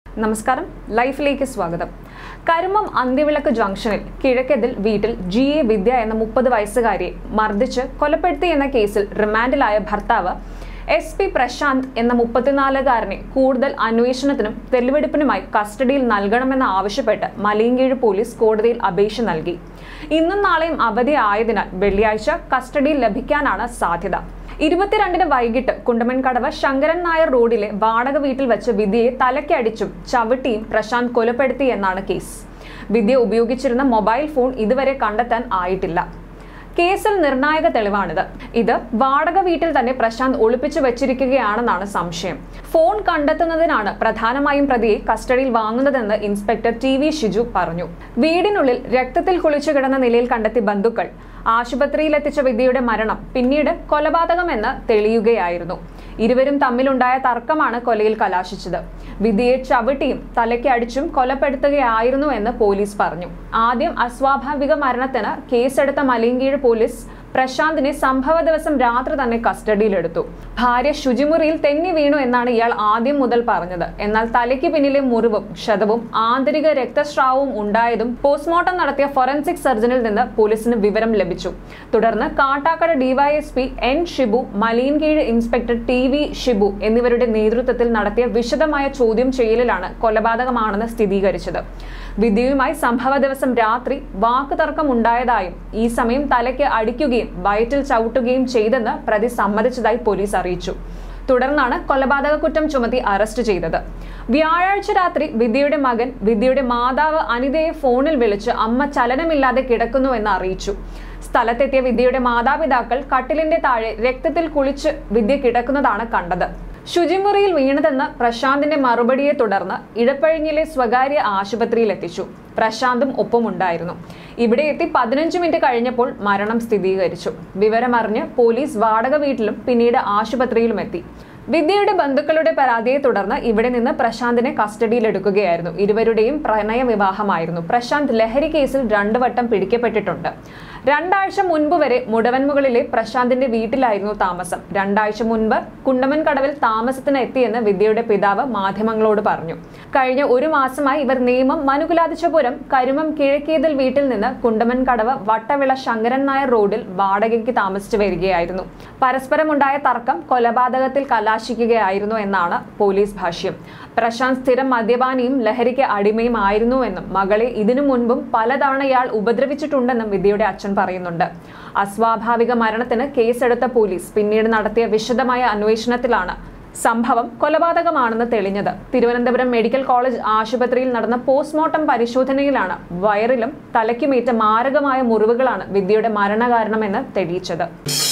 നമസ്കാരം ലൈഫിലേക്ക് സ്വാഗതം കരുമം അന്ത്യവിളക്ക് ജംഗ്ഷനിൽ കിഴക്കതിൽ വീട്ടിൽ ജി എ വിദ്യ എന്ന മുപ്പത് വയസ്സുകാരിയെ മർദ്ദിച്ച് കൊലപ്പെടുത്തി എന്ന കേസിൽ റിമാൻഡിലായ ഭർത്താവ് എസ് പി പ്രശാന്ത് എന്ന മുപ്പത്തിനാലുകാരനെ കൂടുതൽ അന്വേഷണത്തിനും തെളിവെടുപ്പിനുമായി കസ്റ്റഡിയിൽ നൽകണമെന്ന് ആവശ്യപ്പെട്ട് മലയങ്കീഴ് പോലീസ് കോടതിയിൽ അപേക്ഷ നൽകി ഇന്നും നാളെയും അവധി ആയതിനാൽ വെള്ളിയാഴ്ച കസ്റ്റഡിയിൽ ലഭിക്കാനാണ് സാധ്യത ഇരുപത്തിരണ്ടിന് വൈകിട്ട് കുണ്ടമൻകടവ് ശങ്കരൻ നായർ റോഡിലെ വാടക വീട്ടിൽ വെച്ച് വിദ്യയെ തലക്കടിച്ചും ചവിട്ടിയും പ്രശാന്ത് കൊലപ്പെടുത്തി എന്നാണ് കേസ് വിദ്യ ഉപയോഗിച്ചിരുന്ന മൊബൈൽ ഫോൺ ഇതുവരെ കണ്ടെത്താൻ ആയിട്ടില്ല കേസിൽ നിർണായക തെളിവാണിത് ഇത് വാടക വീട്ടിൽ തന്നെ പ്രശാന്ത് ഒളിപ്പിച്ചു വെച്ചിരിക്കുകയാണെന്നാണ് സംശയം ഫോൺ കണ്ടെത്തുന്നതിനാണ് പ്രധാനമായും പ്രതിയെ കസ്റ്റഡിയിൽ വാങ്ങുന്നതെന്ന് ഇൻസ്പെക്ടർ ടി വി ഷിജു പറഞ്ഞു വീടിനുള്ളിൽ രക്തത്തിൽ കുളിച്ചു കിടന്ന നിലയിൽ കണ്ടെത്തിയ ബന്ധുക്കൾ ആശുപത്രിയിലെത്തിച്ച വിദ്യയുടെ മരണം പിന്നീട് കൊലപാതകമെന്ന് തെളിയുകയായിരുന്നു ഇരുവരും തമ്മിലുണ്ടായ തർക്കമാണ് കൊലയിൽ കലാശിച്ചത് വിധിയെ ചവിട്ടിയും തലയ്ക്ക് അടിച്ചും കൊലപ്പെടുത്തുകയായിരുന്നു എന്ന് പോലീസ് പറഞ്ഞു ആദ്യം അസ്വാഭാവിക മരണത്തിന് കേസെടുത്ത മലയങ്കീഴ് പോലീസ് പ്രശാന്തിനെ സംഭവ ദിവസം രാത്രി തന്നെ കസ്റ്റഡിയിലെടുത്തു ഭാര്യ ശുചിമുറിയിൽ തെന്നി വീണു എന്നാണ് ഇയാൾ ആദ്യം മുതൽ പറഞ്ഞത് എന്നാൽ തലയ്ക്ക് പിന്നിലെ മുറിവും ക്ഷതവും ആന്തരിക രക്തസ്രാവവും ഉണ്ടായതും പോസ്റ്റ്മോർട്ടം നടത്തിയ ഫോറൻസിക് സർജനിൽ നിന്ന് പോലീസിന് വിവരം ലഭിച്ചു തുടർന്ന് Kattakkada DySP N Shibu Malayinkeezhu inspector T V Shibu എന്നിവരുടെ നേതൃത്വത്തിൽ നടത്തിയ വിശദമായ ചോദ്യം ചെയ്യലിലാണ് കൊലപാതകമാണെന്ന് സ്ഥിരീകരിച്ചത് വിധിയുമായി സംഭവ ദിവസം രാത്രി വാക്കുതർക്കം ഉണ്ടായതായും ഈ സമയം തലയ്ക്ക് അടിക്കുകയും വയറ്റിൽ ചവിട്ടുകയും ചെയ്തെന്ന് പ്രതി സമ്മതിച്ചതായി പോലീസ് അറിയിച്ചു തുടർന്നാണ് കൊലപാതക കുറ്റം ചുമത്തി അറസ്റ്റ് ചെയ്തത് വ്യാഴാഴ്ച രാത്രി വിദ്യയുടെ മകൻ വിദ്യയുടെ മാതാവ് അനിതയെ ഫോണിൽ വിളിച്ച് അമ്മ ചലനമില്ലാതെ കിടക്കുന്നുവെന്ന് അറിയിച്ചു സ്ഥലത്തെത്തിയ വിദ്യയുടെ മാതാപിതാക്കൾ കട്ടിലിന്റെ താഴെ രക്തത്തിൽ കുളിച്ച് വിദ്യ കിടക്കുന്നതാണ് കണ്ടത് ശുചിമുറിയിൽ വീണതെന്ന പ്രശാന്തിന്റെ മറുപടിയെ തുടർന്ന് ഇടപ്പഴിഞ്ഞിലെ സ്വകാര്യ ആശുപത്രിയിൽ എത്തിച്ചു പ്രശാന്തും ഒപ്പമുണ്ടായിരുന്നു ഇവിടെ എത്തി പതിനഞ്ച് മിനിറ്റ് കഴിഞ്ഞപ്പോൾ മരണം സ്ഥിരീകരിച്ചു വിവരമറിഞ്ഞ് പോലീസ് വാടക വീട്ടിലും പിന്നീട് ആശുപത്രിയിലും എത്തി വിദ്യയുടെ ബന്ധുക്കളുടെ പരാതിയെ തുടർന്ന് ഇവിടെ നിന്ന് പ്രശാന്തിനെ കസ്റ്റഡിയിലെടുക്കുകയായിരുന്നു ഇരുവരുടെയും പ്രണയ വിവാഹമായിരുന്നു പ്രശാന്ത് ലഹരി കേസിൽ രണ്ടു വട്ടം പിടിക്കപ്പെട്ടിട്ടുണ്ട് രണ്ടാഴ്ച മുൻപ് വരെ മുടവൻമുകളിലെ പ്രശാന്തിന്റെ വീട്ടിലായിരുന്നു താമസം രണ്ടാഴ്ച മുൻപ് കുണ്ടമൻ കടവിൽ താമസത്തിന് എത്തിയെന്ന് വിദ്യയുടെ പിതാവ് മാധ്യമങ്ങളോട് പറഞ്ഞു കഴിഞ്ഞ ഒരു മാസമായി ഇവർ നിയമം മനുകുലാതിച്ചപുരം കരുമം കിഴക്കേതിൽ വീട്ടിൽ നിന്ന് കുണ്ടമൻ കടവ് വട്ടവിള ശങ്കരൻ നായർ റോഡിൽ വാടകയ്ക്ക് താമസിച്ചു വരികയായിരുന്നു പരസ്പരമുണ്ടായ തർക്കം കൊലപാതകത്തിൽ കലാശിക്കുകയായിരുന്നു എന്നാണ് പോലീസ് ഭാഷ്യം പ്രശാന്ത് സ്ഥിരം മദ്യപാനിയും ലഹരിക്ക് അടിമയും ആയിരുന്നുവെന്നും മകളെ ഇതിനു മുൻപും പലതവണ ഇയാൾ ഉപദ്രവിച്ചിട്ടുണ്ടെന്നും വിദ്യയുടെ അച്ഛൻ പറയുന്നുണ്ട് അസ്വാഭാവിക മരണത്തിന് കേസെടുത്ത പോലീസ് പിന്നീട് നടത്തിയ വിശദമായ അന്വേഷണത്തിലാണ് സംഭവം കൊലപാതകമാണെന്ന് തെളിഞ്ഞത് തിരുവനന്തപുരം മെഡിക്കൽ കോളേജ് ആശുപത്രിയിൽ നടന്ന പോസ്റ്റ്മോർട്ടം പരിശോധനയിലാണ് വയറിലും തലയ്ക്കുമേറ്റ മാരകമായ മുറിവുകളാണ് വിദ്യയുടെ മരണകാരണമെന്ന് തെളിയിച്ചത്